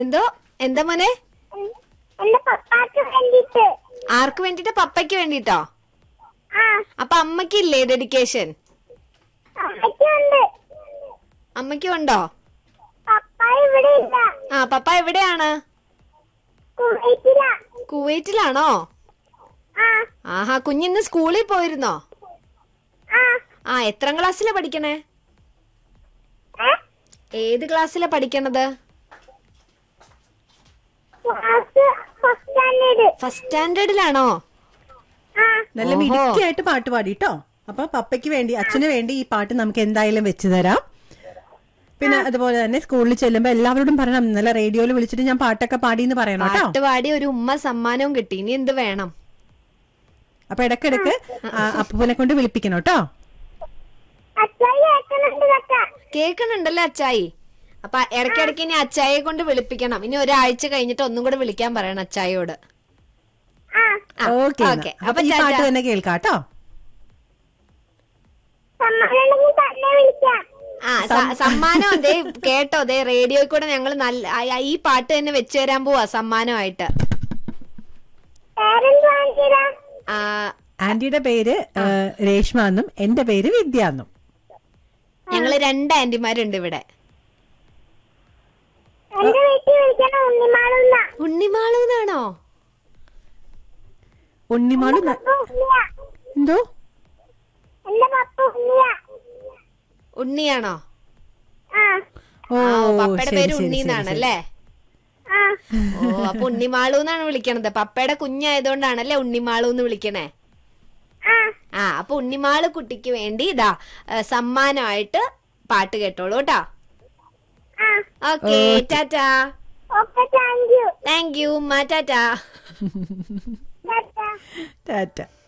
എന്തോ എന്താ മോനെ എന്റെ പപ്പാക്ക് വേണ്ടിട്ട് ആർക്ക് വേണ്ടിട്ട് പപ്പയ്ക്ക് വേണ്ടിട്ടോ ആ അപ്പൊ അമ്മയ്ക്കില്ലേ ഡെഡിക്കേഷൻ അമ്മയ്ക്കുണ്ട് അമ്മയ്ക്കും ഉണ്ടോ പപ്പ ഇവിടെ ഇല്ല ആ പപ്പ എവിടെയാണ് കുവൈറ്റില കുവൈറ്റിലാണോ ആ ആഹാ കുഞ്ഞിന്ന് സ്കൂളിൽ പോയിരുന്നോ ആ ആ എത്രാം ക്ലാസ്സിലാ പഠിക്കണേ ഏ ഏത് ക്ലാസ്സിലാ പഠിക്കണത് ക്ലാസ് ഫസ്റ്റ് സ്റ്റാൻഡേർഡ് ഫസ്റ്റ് സ്റ്റാൻഡേർഡിലാണോ ആ നല്ല ഓഹോ. മിടുക്കിയായിട്ട് പാട്ട് പാടിട്ടോ അപ്പൊ പപ്പയ്ക്ക് വേണ്ടി അച്ഛന് വേണ്ടി ഈ പാട്ട് നമുക്ക് എന്തായാലും വെച്ച് തരാം പിന്നെ അതുപോലെ തന്നെ സ്കൂളിൽ ചെല്ലുമ്പോ എല്ലാവരോടും പറയണം ഇന്നലെ റേഡിയോയിൽ വിളിച്ചിട്ട് ഞാൻ പാട്ടൊക്കെ പാടി എന്ന് പറയണം കേട്ടോ പാട്ട് പാടി ഒരു ഉമ്മ സമ്മാനവും കിട്ടി ഇനി എന്ത് വേണം അപ്പൊ ഇടക്കിടക്ക് അപ്പൂനെ കൊണ്ട് വിളിപ്പിക്കണം കേട്ടോ അച്ഛൻ കേൾക്കുന്നുണ്ട് കക്ക കേൾക്കണുണ്ടല്ലോ അച്ചായി അപ്പൊ ഇടയ്ക്കിടയ്ക്ക് ഇനി അച്ചായെ കൊണ്ട് വിളിപ്പിക്കണം ഇനി ഒരാഴ്ച കഴിഞ്ഞിട്ട് ഒന്നും കൂടെ വിളിക്കാൻ പറയണം അച്ചായോട് ആ ആ, ഓക്കെ ഓക്കെ. അപ്പൊ അപ്പൊ ഈ പാട്ട് ചാച്ചാ. തന്നെ കേൾക്കാം കേട്ടോ സമ്മാനമുണ്ടെങ്കിൽ തന്നെ വിളിക്കാം ആ സ- സമ്മാനം ദേ കേട്ടോ ദേ റേഡിയോയിൽ കൂടെ ഞങ്ങൾ നല്ല ആ- ഈ പാട്ട് തന്നെ വെച്ചു തരാൻ പോവാ സമ്മാനമായിട്ട് പേരെന്ത് വാങ്ങിയതാ ആ ആന്റിയുടെ പേര് ഏ, രേഷ്മ എന്നും എന്റെ പേര് വിദ്യ എന്നും ഞങ്ങള് രണ്ട് ആന്റിമാരുണ്ട് ഇവിടെ എന്റെ വീട്ടിൽ വിളിക്കണ ഉണ്ണിമാളുന്ന ഉണ്ണിമാളൂന്നാണോ ഉണ്ണിമാള് ന- പപ്പ ഉണ്ണിയ എന്തോ എന്റെ പപ്പ ഉണ്ണിയ ഉണ്ണിയാണോ ആ ഓ ആ, പപ്പയുടെ ശരി, പേര് ശരി, ഉണ്ണി ശരി, എന്നാണ് ശരി. അല്ലേ ആ ഓ അപ്പൊ ഉണ്ണിമാളു എന്നാണ് വിളിക്കണത് പപ്പയുടെ കുഞ്ഞായതുകൊണ്ടാണല്ലേ ഉണ്ണിമാളു എന്ന് വിളിക്കണേ ആ ആ അപ്പൊ ഉണ്ണിമാള് കുട്ടിക്ക് വേണ്ടി ഇതാ ഏ, സമ്മാനമായിട്ട് പാട്ട് കേട്ടോളൂ കേട്ടോ ആ okay tata okay thank you thank you ഉമ്മ ടാറ്റാ ടാറ്റാ ടാറ്റ